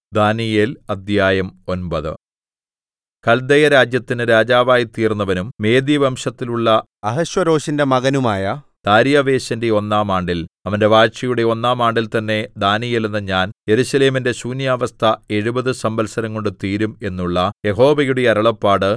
ദാനീയേൽ അദ്ധ്യായം ഒൻപത് കല്ദയരാജ്യത്തിന് രാജാവായി തീർന്നവനും മേദ്യവംശത്തിലുള്ള അഹശ്വേരോശിന്റെ മകനുമായ ദാര്യാവേശിന്റെ ഒന്നാം ആണ്ടിൽ അവന്റെ വാഴ്ചയുടെ ഒന്നാം ആണ്ടിൽ തന്നെ ദാനീയേൽ എന്ന ഞാൻ യെരൂശലേമിന്റെ ശൂന്യാവസ്ഥ എഴുപത് സംവത്സരംകൊണ്ട് തീരും എന്നുള്ള യഹോവയുടെ അരുളപ്പാട്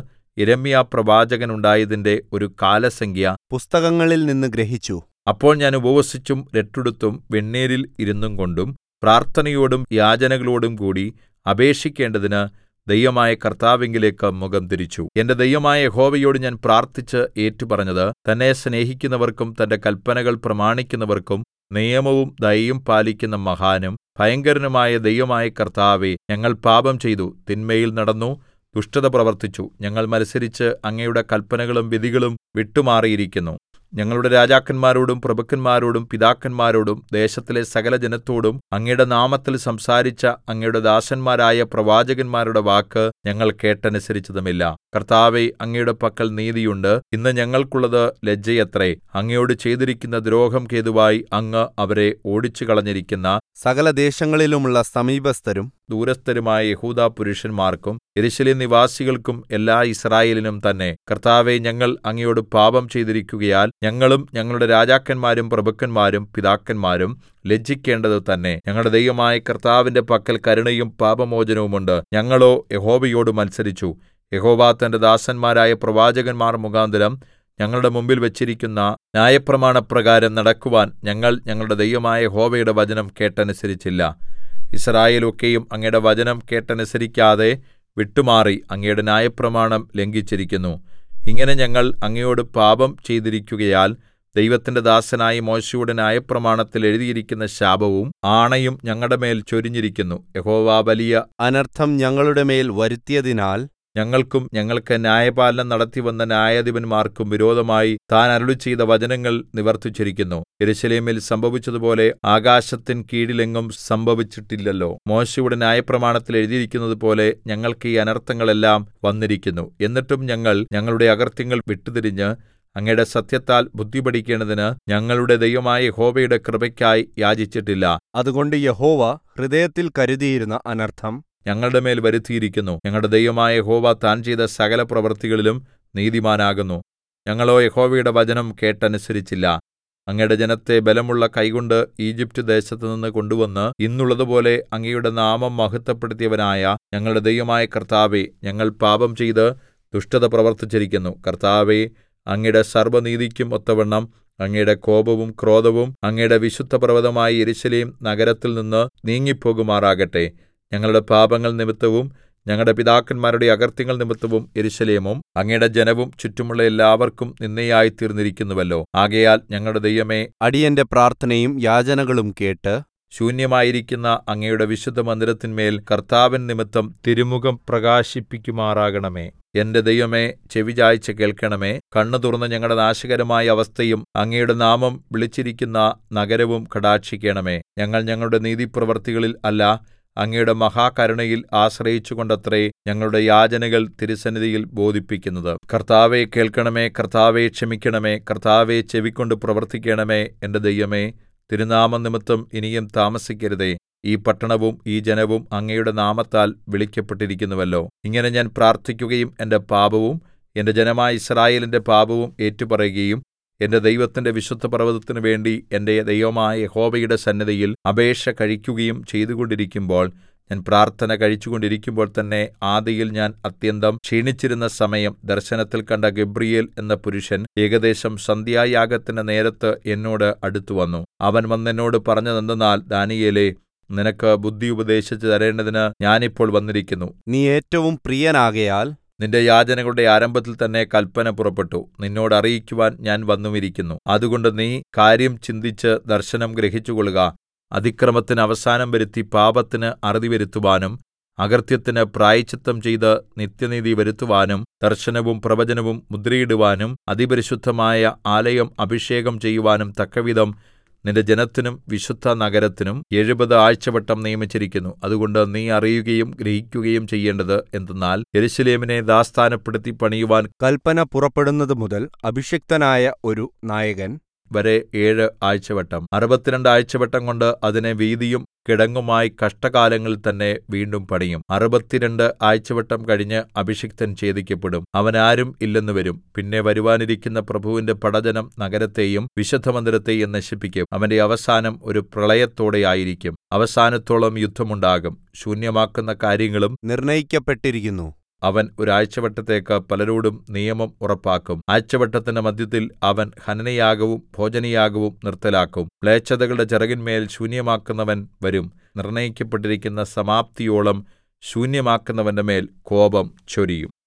യിരെമ്യാപ്രവാചകനുണ്ടായതിന്റെ ഒരു കാലസംഖ്യ പുസ്തകങ്ങളിൽ നിന്ന് ഗ്രഹിച്ചു അപ്പോൾ ഞാൻ ഉപവസിച്ചും രട്ടുടുത്തും വെണ്ണീരിൽ ഇരുന്നുകൊണ്ടും പ്രാർത്ഥനയോടും യാചനകളോടും കൂടി അപേക്ഷിക്കേണ്ടതിന് ദൈവമായ കർത്താവിങ്കലേക്ക് മുഖം തിരിച്ചു എന്റെ ദൈവമായ യഹോവയോട് ഞാൻ പ്രാർത്ഥിച്ച് ഏറ്റുപറഞ്ഞത് തന്നെ സ്നേഹിക്കുന്നവർക്കും തന്റെ കല്പനകൾ പ്രമാണിക്കുന്നവർക്കും നിയമവും ദയയും പാലിക്കുന്ന മഹാനും ഭയങ്കരനുമായ ദൈവമായ കർത്താവേ ഞങ്ങൾ പാപം ചെയ്തു തിന്മയിൽ നടന്നു ദുഷ്ടത പ്രവർത്തിച്ചു ഞങ്ങൾ മത്സരിച്ച് അങ്ങയുടെ കല്പനകളും വിധികളും വിട്ടുമാറിയിരിക്കുന്നു ഞങ്ങളുടെ രാജാക്കന്മാരോടും പ്രഭുക്കന്മാരോടും പിതാക്കന്മാരോടും ദേശത്തിലെ സകലജനത്തോടും അങ്ങയുടെ നാമത്തിൽ സംസാരിച്ച അങ്ങയുടെ ദാസന്മാരായ പ്രവാചകന്മാരുടെ വാക്ക് ഞങ്ങൾ കേട്ടനുസരിച്ചതുമില്ല കർത്താവേ അങ്ങയുടെ പക്കൽ നീതിയുണ്ട് ഇന്ന് ഞങ്ങൾക്കുള്ളത് ലജ്ജയത്രേ അങ്ങയോട് ചെയ്തിരിക്കുന്ന ദ്രോഹം ഹേതുവായി അങ്ങ് അവരെ ഓടിച്ചുകളഞ്ഞിരിക്കുന്ന സകല ദേശങ്ങളിലുമുള്ള സമീപസ്ഥരും ദൂരസ്ഥരുമായ യഹൂദാ പുരുഷന്മാർക്കും യെരൂശലേം നിവാസികൾക്കും എല്ലാ യിസ്രായേലിനും തന്നെ കർത്താവേ ഞങ്ങൾ അങ്ങയോട് പാപം ചെയ്തിരിക്കുകയാൽ ഞങ്ങളും ഞങ്ങളുടെ രാജാക്കന്മാരും പ്രഭുക്കന്മാരും പിതാക്കന്മാരും ലജ്ജിക്കേണ്ടത് തന്നെ ഞങ്ങളുടെ ദൈവമായ കർത്താവിന്റെ പക്കൽ കരുണയും പാപമോചനവുമുണ്ട് ഞങ്ങളോ യഹോവയോട് മത്സരിച്ചു യഹോവ തന്റെ ദാസന്മാരായ പ്രവാചകന്മാർ മുഖാന്തരം ഞങ്ങളുടെ മുമ്പിൽ വെച്ചിരിക്കുന്ന ന്യായപ്രമാണപ്രകാരം നടക്കുവാൻ ഞങ്ങൾ ഞങ്ങളുടെ ദൈവമായ യഹോവയുടെ വചനം കേട്ടനുസരിച്ചില്ല യിസ്രായേൽ ഒക്കെയും അങ്ങയുടെ വചനം കേട്ടനുസരിക്കാതെ വിട്ടുമാറി അങ്ങയുടെ ന്യായപ്രമാണം ലംഘിച്ചിരിക്കുന്നു ഇങ്ങനെ ഞങ്ങൾ അങ്ങയോട് പാപം ചെയ്തിരിക്കുകയാൽ ദൈവത്തിന്റെ ദാസനായ മോശെയുടെ ന്യായപ്രമാണത്തിൽ എഴുതിയിരിക്കുന്ന ശാപവും ആണയും ഞങ്ങളുടെ മേൽ ചൊരിഞ്ഞിരിക്കുന്നു യഹോവ വലിയ അനർത്ഥം ഞങ്ങളുടെ മേൽ വരുത്തിയതിനാൽ ഞങ്ങൾക്കും ഞങ്ങൾക്ക് ന്യായപാലനം നടത്തിവന്ന ന്യായാധിപന്മാർക്കും വിരോധമായി താൻ അരുളിച്ചെയ്ത വചനങ്ങൾ നിവർത്തിച്ചിരിക്കുന്നു യെരൂശലേമിൽ സംഭവിച്ചതുപോലെ ആകാശത്തിൻ കീഴിലെങ്ങും സംഭവിച്ചിട്ടില്ലല്ലോ മോശെയുടെ ന്യായപ്രമാണത്തിൽ എഴുതിയിരിക്കുന്നതുപോലെ ഞങ്ങൾക്ക് ഈ അനർത്ഥങ്ങളെല്ലാം വന്നിരിക്കുന്നു എന്നിട്ടും ഞങ്ങൾ ഞങ്ങളുടെ അകൃത്യങ്ങൾ വിട്ടുതിരിഞ്ഞ് അങ്ങയുടെ സത്യത്താൽ ബുദ്ധി പഠിക്കേണ്ടതിന് ഞങ്ങളുടെ ദൈവമായ യഹോവയുടെ കൃപയ്ക്കായി യാചിച്ചിട്ടില്ല അതുകൊണ്ട് യഹോവ ഹൃദയത്തിൽ കരുതിയിരുന്ന അനർത്ഥം ഞങ്ങളുടെ മേൽ വരുത്തിയിരിക്കുന്നു ഞങ്ങളുടെ ദൈവമായ യഹോവ താൻ ചെയ്ത സകല പ്രവൃത്തികളിലും നീതിമാനാകുന്നു ഞങ്ങളോ യഹോവയുടെ വചനം കേട്ടനുസരിച്ചില്ല അങ്ങയുടെ ജനത്തെ ബലമുള്ള കൈകൊണ്ട് ഈജിപ്റ്റ് ദേശത്തുനിന്ന് കൊണ്ടുവന്ന് ഇന്നുള്ളതുപോലെ അങ്ങയുടെ നാമം മഹത്വപ്പെടുത്തിയവനായ ഞങ്ങളുടെ ദൈവമായ കർത്താവേ ഞങ്ങൾ പാപം ചെയ്ത് ദുഷ്ടത പ്രവർത്തിച്ചിരിക്കുന്നു കർത്താവേ അങ്ങയുടെ സർവ്വനീതിക്കും ഒത്തവണ്ണം അങ്ങയുടെ കോപവും ക്രോധവും അങ്ങയുടെ വിശുദ്ധപർവ്വതമായ യെരൂശലേം നഗരത്തിൽ നിന്ന് നീങ്ങിപ്പോകുമാറാകട്ടെ ഞങ്ങളുടെ പാപങ്ങൾ നിമിത്തവും ഞങ്ങളുടെ പിതാക്കന്മാരുടെ അകൃത്യങ്ങൾ നിമിത്തവും യെരൂശലേമും അങ്ങയുടെ ജനവും ചുറ്റുമുള്ള എല്ലാവർക്കും നിന്ദയായി തീർന്നിരിക്കുന്നുവല്ലോ ആകയാൽ ഞങ്ങളുടെ ദൈവമേ അടിയന്റെ പ്രാർത്ഥനയും യാചനകളും കേട്ട് ശൂന്യമായിരിക്കുന്ന അങ്ങയുടെ വിശുദ്ധ മന്ദിരത്തിന്മേൽ കർത്താവിൻ നിമിത്തം തിരുമുഖം പ്രകാശിപ്പിക്കുമാറാകണമേ എന്റെ ദൈവമേ ചെവിചായ്ച കേൾക്കണമേ കണ്ണു തുറന്ന് ഞങ്ങളുടെ നാശകരമായ അവസ്ഥയും അങ്ങയുടെ നാമം വിളിച്ചിരിക്കുന്ന നഗരവും കടാക്ഷിക്കണമേ ഞങ്ങൾ ഞങ്ങളുടെ നീതിപ്രവർത്തികളിൽ അല്ല അങ്ങയുടെ മഹാകരുണയിൽ ആശ്രയിച്ചുകൊണ്ടത്രേ ഞങ്ങളുടെ യാചനകൾ തിരുസന്നിധിയിൽ ബോധിപ്പിക്കുന്നത് കർത്താവെ കേൾക്കണമേ കർത്താവെ ക്ഷമിക്കണമേ കർത്താവെ ചെവിക്കൊണ്ട് പ്രവർത്തിക്കണമേ എന്റെ ദൈവമേ തിരുനാമനിമിത്തം ഇനിയും താമസിക്കരുതേ ഈ പട്ടണവും ഈ ജനവും അങ്ങയുടെ നാമത്താൽ വിളിക്കപ്പെട്ടിരിക്കുന്നുവല്ലോ ഇങ്ങനെ ഞാൻ പ്രാർത്ഥിക്കുകയും എന്റെ പാപവും എന്റെ ജനമായ യിസ്രായേലിന്റെ പാപവും ഏറ്റുപറയുകയും എന്റെ ദൈവത്തിന്റെ വിശുദ്ധപർവ്വതത്തിനു വേണ്ടി എന്റെ ദൈവമായ യഹോവയുടെ സന്നിധിയിൽ അപേക്ഷ കഴിക്കുകയും ചെയ്തുകൊണ്ടിരിക്കുമ്പോൾ ഞാൻ പ്രാർത്ഥന കഴിച്ചുകൊണ്ടിരിക്കുമ്പോൾ തന്നെ ആദിയിൽ ഞാൻ അത്യന്തം ക്ഷീണിച്ചിരുന്ന സമയം ദർശനത്തിൽ കണ്ട ഗബ്രിയേൽ എന്ന പുരുഷൻ ഏകദേശം സന്ധ്യായാഗത്തിന്റെ നേരത്ത് എന്നോട് അടുത്തുവന്നു അവൻ വന്നെന്നോട് പറഞ്ഞതെന്തെന്നാൽ ദാനിയേലേ നിനക്ക് ബുദ്ധി ഉപദേശിച്ചു തരേണ്ടതിന് ഞാനിപ്പോൾ വന്നിരിക്കുന്നു നീ ഏറ്റവും പ്രിയനാകയാൽ നിന്റെ യാചനകളുടെ ആരംഭത്തിൽ തന്നെ കൽപ്പന പുറപ്പെട്ടു നിന്നോട് അറിയിക്കുവാൻ ഞാൻ വന്നുമിരിക്കുന്നു അതുകൊണ്ട് നീ കാര്യം ചിന്തിച്ച് ദർശനം ഗ്രഹിച്ചുകൊള്ളുക അതിക്രമത്തിന് അവസാനം വരുത്തി പാപത്തിന് അറുതി വരുത്തുവാനും അകൃത്യത്തിന് പ്രായശ്ചിത്തം ചെയ്ത് നിത്യനീതി വരുത്തുവാനും ദർശനവും പ്രവചനവും മുദ്രയിടുവാനും അതിപരിശുദ്ധമായ ആലയം അഭിഷേകം ചെയ്യുവാനും തക്കവിധം നിന്റെ ജനത്തിനും വിശുദ്ധ നഗരത്തിനും എഴുപത് ആഴ്ചവട്ടം നിയമിച്ചിരിക്കുന്നു അതുകൊണ്ട് നീ അറിയുകയും ഗ്രഹിക്കുകയും ചെയ്യേണ്ടത് എന്തെന്നാൽ യെരൂശലേമിനെ ദാസ്ഥാനപ്പെടുത്തി പണിയുവാൻ കൽപ്പന പുറപ്പെടുന്നത് മുതൽ അഭിഷിക്തനായ ഒരു നായകൻ വരെ ഏഴ് ആഴ്ചവട്ടം അറുപത്തിരണ്ട് ആഴ്ചവട്ടം കൊണ്ട് അതിനെ വീതിയും കിടങ്ങുമായി കഷ്ടകാലങ്ങളിൽ തന്നെ വീണ്ടും പണിയും അറുപത്തിരണ്ട് ആഴ്ചവട്ടം കഴിഞ്ഞ് അഭിഷിക്തൻ ഛേദിക്കപ്പെടും അവൻ ആരും ഇല്ലെന്ന് വരും പിന്നെ വരുവാനിരിക്കുന്ന പ്രഭുവിന്റെ പടജ്ജനം നഗരത്തെയും വിശുദ്ധമന്ദിരത്തെയും നശിപ്പിക്കും അവന്റെ അവസാനം ഒരു പ്രളയത്തോടെ ആയിരിക്കും അവസാനത്തോളം യുദ്ധമുണ്ടാകും ശൂന്യമാക്കുന്ന കാര്യങ്ങളും നിർണയിക്കപ്പെട്ടിരിക്കുന്നു അവൻ ഒരു ആഴ്ചവട്ടത്തേക്ക് പലരോടും നിയമം ഉറപ്പാക്കും ആഴ്ചവട്ടത്തിന്റെ മധ്യത്തിൽ അവൻ ഹനനയാഗവും ഭോജനയാഗവും നിർത്തലാക്കും മ്ലേച്ഛതകളുടെ ചിറകിന്മേൽ ശൂന്യമാക്കുന്നവൻ വരും നിർണയിക്കപ്പെട്ടിരിക്കുന്ന സമാപ്തിയോളം ശൂന്യമാക്കുന്നവന്റെ മേൽ കോപം ചൊരിയും